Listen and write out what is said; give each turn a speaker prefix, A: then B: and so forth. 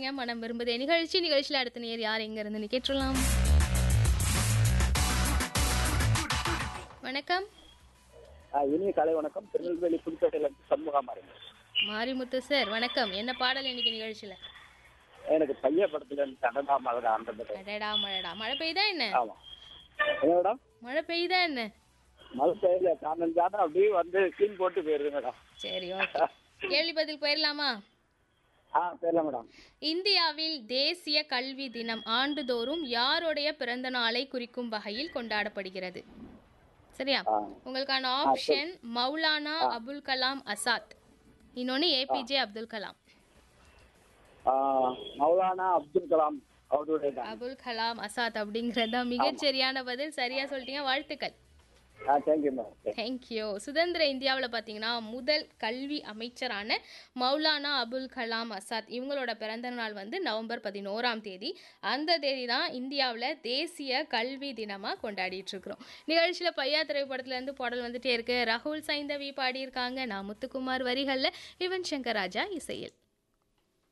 A: இருக்கீங்க மனம் விரும்புதே நிகழ்ச்சி நிகழ்ச்சியில் அடுத்த நேர் யார் எங்க இருந்து கேட்டுலாம் வணக்கம்
B: ஆ, இனிய காலை வணக்கம் திருநெல்வேலி புதுக்கோட்டையில இருந்து சண்முகமாரி
A: மாரிமுத்து சார் வணக்கம் என்ன பாடல் இன்னைக்கு நிகழ்ச்சியில
B: எனக்கு பைய படத்துல இருந்து கடந்தா மழை அந்த படம்
A: அடடா மழைடா மழை பெய்யுதா என்ன
B: ஆமா என்ன மேடம்
A: மழை பெய்யுதா என்ன
B: மழை பெய்யல காரணம் ஜாதம் அப்படியே வந்து சீன் போட்டு போயிருது மேடம்
A: சரி ஓகே கேள்வி பதில் போயிடலாமா
B: ஆ தெரியல மேடம்
A: இந்தியாவில் தேசிய கல்வி தினம் ஆண்டுதோறும் யாருடைய பிறந்த நாளை குறிக்கும் வகையில் கொண்டாடப்படுகிறது சரியா
B: ஆ.
A: உங்களுக்கான ஆப்ஷன் மௌலானா அபுல் கலாம் ஆசாத் இன்னொன்னு ஏபிஜே அப்துல் கலாம்
B: ஆ, மௌலானா அப்துல் கலாம் அவருடைய தான்
A: அபுல் கலாம் ஆசாத் அப்படிங்கறது தான் மிகச்சரியான பதில் சரியா சொல்லிட்டீங்க வாழ்த்துக்கள்
B: ஆ தேங்க்யூ மேடம்
A: தேங்க்யூ சுதந்திர இந்தியாவில் பார்த்தீங்கன்னா முதல் கல்வி அமைச்சரான மௌலானா அபுல் கலாம் ஆசாத் இவங்களோட பிறந்த நாள் வந்து நவம்பர் பதினோராம் தேதி அந்த தேதி தான் இந்தியாவில் தேசிய கல்வி தினமாக கொண்டாடிட்டு இருக்கிறோம் நிகழ்ச்சியில் பையா திரைப்படத்துலேருந்து பாடல் வந்துட்டே இருக்கு ராகுல் சைந்தவி பாடியிருக்காங்க நான் முத்துக்குமார் வரிகளில் யுவன் சங்கர் ராஜா இசையில்